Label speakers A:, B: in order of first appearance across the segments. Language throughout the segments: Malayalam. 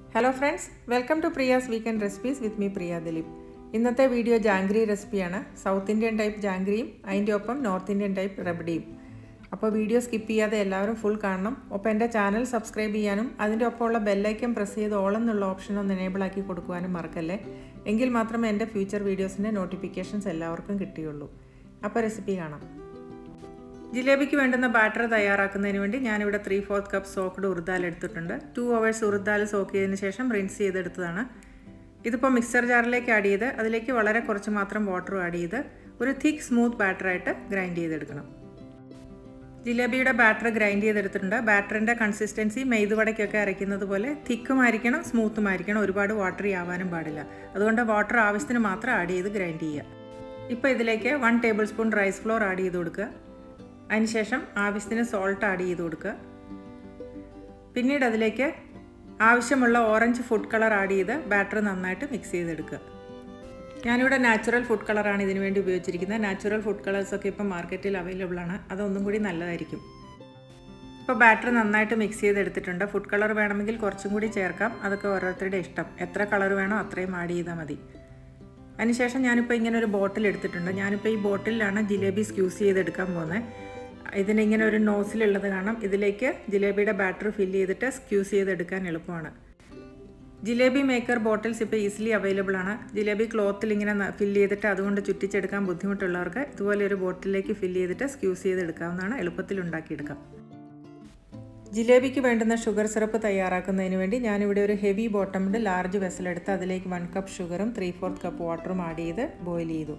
A: hello friends welcome to Priya's weekend recipes with me Priya Dileep ഇന്നത്തെ വീഡിയോ ജാംഗ്രി റെസിപ്പിയാണ് സൗത്ത് ഇന്ത്യൻ ടൈപ്പ് ജാംഗ്രിയും അതിൻ്റെ ഒപ്പം നോർത്ത് ഇന്ത്യൻ ടൈപ്പ് റബഡിയും അപ്പോൾ വീഡിയോ സ്കിപ്പ് ചെയ്യാതെ എല്ലാവരും ഫുൾ കാണണം ഒപ്പം എൻ്റെ ചാനൽ സബ്സ്ക്രൈബ് ചെയ്യാനും അതിൻ്റെ ഒപ്പമുള്ള ബെല്ലൈക്കൻ പ്രസ് ചെയ്ത് ഓൾ എന്നുള്ള ഓപ്ഷൻ ഒന്ന് എനേബിൾ ആക്കി കൊടുക്കുവാനും മറക്കല്ലേ എങ്കിൽ മാത്രമേ എൻ്റെ ഫ്യൂച്ചർ വീഡിയോസിൻ്റെ നോട്ടിഫിക്കേഷൻസ് എല്ലാവർക്കും കിട്ടുകയുള്ളൂ അപ്പോൾ റെസിപ്പി കാണാം ജിലേബിക്ക് വേണ്ടുന്ന ബാറ്റർ തയ്യാറാക്കുന്നതിന് വേണ്ടി ഞാനിവിടെ ത്രീ ഫോർത്ത് കപ്പ് സോക്ക്ഡ് ഉറുദാൽ എടുത്തിട്ടുണ്ട് ടു അവേഴ്സ് ഉറുദാൽ സോക്ക് ചെയ്തതിന് ശേഷം റിൻസ് ചെയ്തെടുത്തതാണ് ഇതിപ്പോൾ മിക്സർ ജാറിലേക്ക് ആഡ് ചെയ്ത് അതിലേക്ക് വളരെ കുറച്ച് മാത്രം വാട്ടറും ആഡ് ചെയ്ത് ഒരു തിക്ക് സ്മൂത്ത് ബാറ്ററായിട്ട് ഗ്രൈൻഡ് ചെയ്തെടുക്കണം ജിലേബിയുടെ ബാറ്റർ ഗ്രൈൻഡ് ചെയ്തെടുത്തിട്ടുണ്ട് ബാറ്ററിൻ്റെ കൺസിസ്റ്റൻസി മെയ്തുവടയ്ക്കൊക്കെ അരയ്ക്കുന്നത് പോലെ തിക്കുമായിരിക്കണം സ്മൂത്തുമായിരിക്കണം ഒരുപാട് വാട്ടറി ആവാനും പാടില്ല അതുകൊണ്ട് വാട്ടർ ആവശ്യത്തിന് മാത്രം ആഡ് ചെയ്ത് ഗ്രൈൻഡ് ചെയ്യുക ഇപ്പോൾ ഇതിലേക്ക് one tablespoon rice flour add ചെയ്ത് കൊടുക്കുക അതിനുശേഷം ആവശ്യത്തിന് സോൾട്ട് ആഡ് ചെയ്ത് കൊടുക്കുക പിന്നീട് അതിലേക്ക് ആവശ്യമുള്ള ഓറഞ്ച് ഫുഡ് കളർ ആഡ് ചെയ്ത് ബാറ്റർ നന്നായിട്ട് മിക്സ് ചെയ്തെടുക്കുക ഞാനിവിടെ നാച്ചുറൽ ഫുഡ് കളറാണ് ഇതിനു വേണ്ടി ഉപയോഗിച്ചിരിക്കുന്നത് നാച്ചുറൽ ഫുഡ് കളേഴ്സൊക്കെ ഇപ്പം മാർക്കറ്റിൽ അവൈലബിൾ ആണ് അതൊന്നും കൂടി നല്ലതായിരിക്കും ഇപ്പോൾ ബാറ്റർ നന്നായിട്ട് മിക്സ് ചെയ്തെടുത്തിട്ടുണ്ട് ഫുഡ് കളർ വേണമെങ്കിൽ കുറച്ചും കൂടി ചേർക്കാം അതൊക്കെ ഓരോരുത്തരുടെ ഇഷ്ടം എത്ര കളർ വേണോ അത്രയും ആഡ് ചെയ്താൽ മതി അതിനുശേഷം ഞാനിപ്പോൾ ഇങ്ങനെ ഒരു ബോട്ടിൽ എടുത്തിട്ടുണ്ട് ഞാനിപ്പോൾ ഈ ബോട്ടിലാണ് ജിലേബി സ്ക്യൂസ് ചെയ്തെടുക്കാൻ പോകുന്നത് ഇതിനിങ്ങനെ ഒരു നോസിലുള്ളത് കാണാം ഇതിലേക്ക് ജിലേബിയുടെ ബാറ്റർ ഫില്ല് ചെയ്തിട്ട് സ്ക്യൂസ് ചെയ്തെടുക്കാൻ എളുപ്പമാണ് ജിലേബി മേക്കർ ബോട്ടിൽസ് ഇപ്പോൾ ഈസിലി അവൈലബിൾ ആണ് ജിലേബി ക്ലോത്തിൽ ഇങ്ങനെ ഫില്ല് ചെയ്തിട്ട് അതുകൊണ്ട് ചുറ്റിച്ചെടുക്കാൻ ബുദ്ധിമുട്ടുള്ളവർക്ക് ഇതുപോലെ ഒരു ബോട്ടിലേക്ക് ഫില്ല് ചെയ്തിട്ട് സ്ക്യൂസ് ചെയ്തെടുക്കാവുന്നതാണ് എളുപ്പത്തിൽ ഉണ്ടാക്കിയെടുക്കാം ജിലേബിക്ക് വേണ്ടുന്ന ഷുഗർ സിറപ്പ് തയ്യാറാക്കുന്നതിന് വേണ്ടി ഞാനിവിടെ ഒരു ഹെവി ബോട്ടംഡ് ലാർജ് വെസലെടുത്ത് അതിലേക്ക് വൺ കപ്പ് ഷുഗറും ത്രീ ഫോർത്ത് കപ്പ് വാട്ടറും ആഡ് ചെയ്ത് ബോയിൽ ചെയ്തു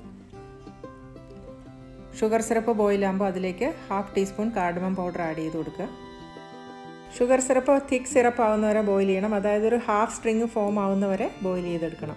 A: ഷുഗർ സിറപ്പ് ബോയിലാകുമ്പോൾ അതിലേക്ക് half teaspoon cardamom powder add ചെയ്ത് കൊടുക്കുക ഷുഗർ സിറപ്പ് തിക്ക് സിറപ്പ് ആവുന്നവരെ ബോയിൽ ചെയ്യണം അതായത് ഒരു ഹാഫ് സ്ട്രിങ് ഫോം ആവുന്നവരെ ബോയിൽ ചെയ്തെടുക്കണം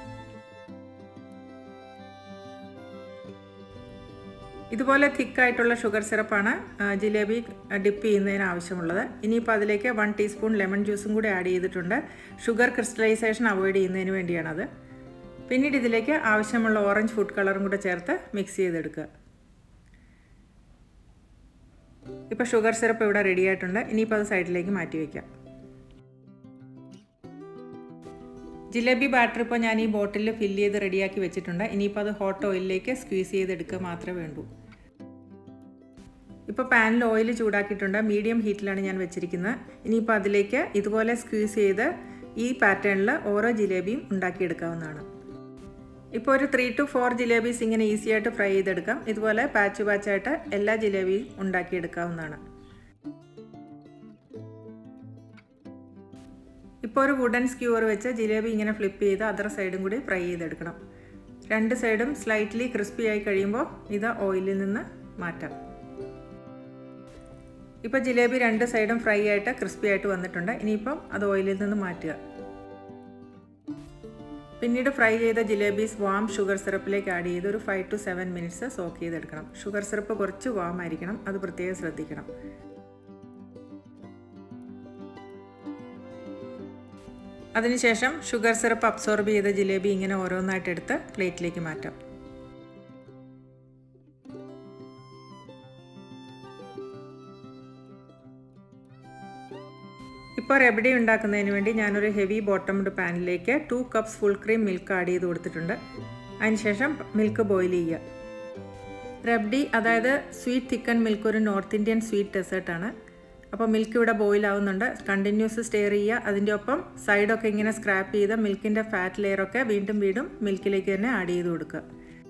A: ഇതുപോലെ തിക്കായിട്ടുള്ള ഷുഗർ സിറപ്പാണ് ജിലേബി ഡിപ്പ് ചെയ്യുന്നതിന് ആവശ്യമുള്ളത് ഇനിയിപ്പോൾ അതിലേക്ക് വൺ ടീസ്പൂൺ ലെമൺ ജ്യൂസും കൂടി ആഡ് ചെയ്തിട്ടുണ്ട് ഷുഗർ ക്രിസ്റ്റലൈസേഷൻ അവോയ്ഡ് ചെയ്യുന്നതിന് വേണ്ടിയാണത് പിന്നീട് ഇതിലേക്ക് ആവശ്യമുള്ള ഓറഞ്ച് ഫുഡ് കളറും കൂടെ ചേർത്ത് മിക്സ് ചെയ്തെടുക്കുക ഇപ്പോൾ ഷുഗർ സിറപ്പ് ഇവിടെ റെഡി ആയിട്ടുണ്ട് ഇനിയിപ്പോൾ അത് സൈഡിലേക്ക് മാറ്റി വയ്ക്കാം ജിലേബി ബാറ്റർ ഇപ്പോൾ ഞാൻ ഈ ബോട്ടിലിൽ ഫില്ല് ചെയ്ത് റെഡിയാക്കി വെച്ചിട്ടുണ്ട് ഇനിയിപ്പോൾ അത് ഹോട്ട് ഓയിലിലേക്ക് സ്ക്വീസ് ചെയ്തെടുക്കുക മാത്രമേ വേണ്ടൂ ഇപ്പോൾ പാനിൽ ഓയിൽ ചൂടാക്കിയിട്ടുണ്ട് മീഡിയം ഹീറ്റിലാണ് ഞാൻ വെച്ചിരിക്കുന്നത് ഇനിയിപ്പോൾ അതിലേക്ക് ഇതുപോലെ സ്ക്വീസ് ചെയ്ത് ഈ പാറ്റേണിൽ ഓരോ ജിലേബിയും ഉണ്ടാക്കിയെടുക്കാവുന്നതാണ് ഇപ്പോൾ ഒരു ത്രീ ടു ഫോർ ജിലേബീസ് ഇങ്ങനെ ഈസി ആയിട്ട് ഫ്രൈ ചെയ്തെടുക്കാം ഇതുപോലെ പാച്ച് പാച്ചായിട്ട് എല്ലാ ജിലേബിയും ഉണ്ടാക്കിയെടുക്കാവുന്നതാണ് ഇപ്പോൾ ഒരു വുഡൻ സ്ക്യൂർ വെച്ച് ജിലേബി ഇങ്ങനെ ഫ്ലിപ്പ് ചെയ്ത് അതർ സൈഡും കൂടി ഫ്രൈ ചെയ്തെടുക്കണം രണ്ട് സൈഡും സ്ലൈറ്റ്ലി ക്രിസ്പി ആയി കഴിയുമ്പോൾ ഇത് ഓയിലിൽ നിന്ന് മാറ്റാം ഇപ്പോൾ ജിലേബി രണ്ട് സൈഡും ഫ്രൈ ആയിട്ട് ക്രിസ്പി ആയിട്ട് വന്നിട്ടുണ്ട് ഇനിയിപ്പം അത് ഓയിലിൽ നിന്ന് മാറ്റുക പിന്നീട് ഫ്രൈ ചെയ്ത ജിലേബീസ് വാം ഷുഗർ സിറപ്പിലേക്ക് ആഡ് ചെയ്ത് ഒരു five to seven minutes soak ചെയ്തെടുക്കണം ഷുഗർ സിറപ്പ് കുറച്ച് വാം ആയിരിക്കണം അത് പ്രത്യേകം ശ്രദ്ധിക്കണം അതിനുശേഷം ഷുഗർ സിറപ്പ് അബ്സോർബ് ചെയ്ത ജിലേബി ഇങ്ങനെ ഓരോന്നായിട്ട് എടുത്ത് പ്ലേറ്റിലേക്ക് മാറ്റാം ഇപ്പോൾ റെബഡി ഉണ്ടാക്കുന്നതിന് വേണ്ടി ഞാനൊരു ഹെവി ബോട്ടംഡ് പാനിലേക്ക് two cups full cream milk add ചെയ്ത് കൊടുത്തിട്ടുണ്ട് അതിനുശേഷം മിൽക്ക് ബോയിൽ ചെയ്യുക റബ്ഡി അതായത് സ്വീറ്റ് തിക്കൻ മിൽക്ക് ഒരു നോർത്ത് ഇന്ത്യൻ സ്വീറ്റ് ഡെസേർട്ടാണ് അപ്പോൾ മിൽക്ക് ഇവിടെ ബോയിൽ ആവുന്നുണ്ട് കണ്ടിന്യൂസ് സ്റ്റെയർ ചെയ്യുക അതിൻ്റെ ഒപ്പം സൈഡൊക്കെ ഇങ്ങനെ സ്ക്രാപ്പ് ചെയ്ത മിൽക്കിൻ്റെ ഫാറ്റ് ലെയറൊക്കെ വീണ്ടും വീണ്ടും മിൽക്കിലേക്ക് തന്നെ ആഡ് ചെയ്ത് കൊടുക്കുക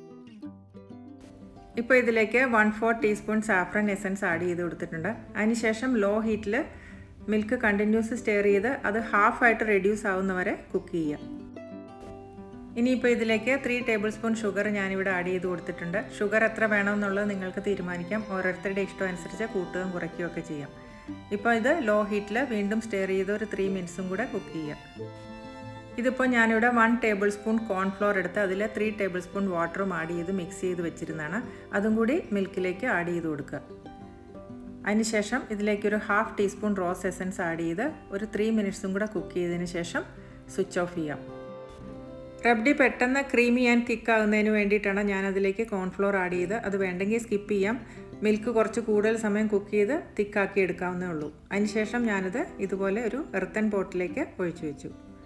A: ഇപ്പോൾ ഇതിലേക്ക് one four teaspoon saffron essence add ചെയ്ത് കൊടുത്തിട്ടുണ്ട് അതിനുശേഷം ലോ ഹീറ്റിൽ മിൽക്ക് കണ്ടിന്യൂസ് സ്റ്റെയർ ചെയ്ത് അത് ഹാഫ് ആയിട്ട് റെഡ്യൂസ് ആവുന്നവരെ കുക്ക് ചെയ്യുക ഇനിയിപ്പോൾ ഇതിലേക്ക് ത്രീ ടേബിൾ സ്പൂൺ ഷുഗർ ഞാനിവിടെ ആഡ് ചെയ്ത് കൊടുത്തിട്ടുണ്ട് ഷുഗർ എത്ര വേണമെന്നുള്ളത് നിങ്ങൾക്ക് തീരുമാനിക്കാം ഓരോരുത്തരുടെ ഇഷ്ടം അനുസരിച്ച് കൂട്ടുകയും കുറയ്ക്കുകയൊക്കെ ചെയ്യാം ഇപ്പോൾ ഇത് ലോ ഹീറ്റിൽ വീണ്ടും സ്റ്റെയർ ചെയ്ത് ഒരു ത്രീ മിനിറ്റ്സും കൂടെ കുക്ക് ചെയ്യുക ഇതിപ്പോൾ ഞാനിവിടെ വൺ ടേബിൾ സ്പൂൺ കോൺഫ്ലോർ എടുത്ത് അതിൽ ത്രീ ടേബിൾ സ്പൂൺ വാട്ടറും ആഡ് ചെയ്ത് മിക്സ് ചെയ്ത് വെച്ചിരുന്നതാണ് അതും കൂടി മിൽക്കിലേക്ക് ആഡ് ചെയ്ത് കൊടുക്കുക അതിനുശേഷം ഇതിലേക്കൊരു half teaspoon rose essence add ചെയ്ത് ഒരു ത്രീ മിനിറ്റ്സും കൂടെ കുക്ക് ചെയ്തതിന് ശേഷം സ്വിച്ച് ഓഫ് ചെയ്യാം റബ്ഡി പെട്ടെന്ന് ക്രീമി ആൻഡ് തിക്ക് ആകുന്നതിന് വേണ്ടിയിട്ടാണ് ഞാൻ അതിലേക്ക് കോൺഫ്ലോർ ആഡ് ചെയ്ത് അത് വേണ്ടെങ്കിൽ സ്കിപ്പ് ചെയ്യാം മിൽക്ക് കുറച്ച് കൂടുതൽ സമയം കുക്ക് ചെയ്ത് തിക്കാക്കി എടുക്കാവുന്നേ ഉള്ളൂ അതിനുശേഷം ഞാനത് ഇതുപോലെ ഒരു എർത്തൻ പോട്ടിലേക്ക് ഒഴിച്ചു വെച്ചു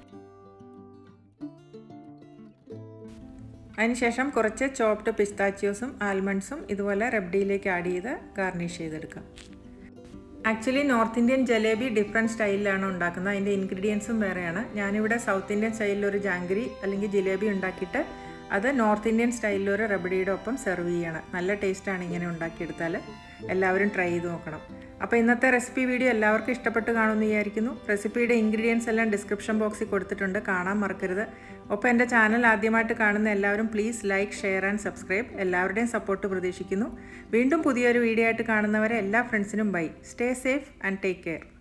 A: അതിനുശേഷം കുറച്ച് ചോപ്ഡ് പിസ്താച്ചിയോസും ആൽമണ്ട്സും ഇതുപോലെ റബ്ഡിയിലേക്ക് ആഡ് ചെയ്ത് ഗാർണിഷ് ചെയ്തെടുക്കാം actually north Indian jalebi different സ്റ്റൈലിലാണ് ഉണ്ടാക്കുന്നത് അതിൻ്റെ ഇൻഗ്രീഡിയൻസും വേറെയാണ് ഞാനിവിടെ സൗത്ത് ഇന്ത്യൻ സ്റ്റൈലിൽ ഒരു ജാങ്കരി അല്ലെങ്കിൽ ജിലേബി ഉണ്ടാക്കിയിട്ട് അത് നോർത്ത് ഇന്ത്യൻ സ്റ്റൈലിൽ ഒരു റബഡിയുടെ ഒപ്പം സെർവ് ചെയ്യണം നല്ല ടേസ്റ്റാണ് ഇങ്ങനെ ഉണ്ടാക്കിയെടുത്താൽ എല്ലാവരും ട്രൈ ചെയ്ത് നോക്കണം അപ്പോൾ ഇന്നത്തെ റെസിപ്പി വീഡിയോ എല്ലാവർക്കും ഇഷ്ടപ്പെട്ട് കാണുമെന്ന് വിചാരിക്കുന്നു റെസിപ്പിയുടെ ഇൻഗ്രീഡിയൻസ് എല്ലാം ഡിസ്ക്രിപ്ഷൻ ബോക്സിൽ കൊടുത്തിട്ടുണ്ട് കാണാൻ മറക്കരുത് ഒപ്പം എൻ്റെ ചാനൽ ആദ്യമായിട്ട് കാണുന്ന എല്ലാവരും please like share and subscribe എല്ലാവരുടെയും സപ്പോർട്ട് പ്രതീക്ഷിക്കുന്നു വീണ്ടും പുതിയൊരു വീഡിയോ ആയിട്ട് കാണുന്നവരെ എല്ലാ ഫ്രണ്ട്സിനും bye stay safe and take care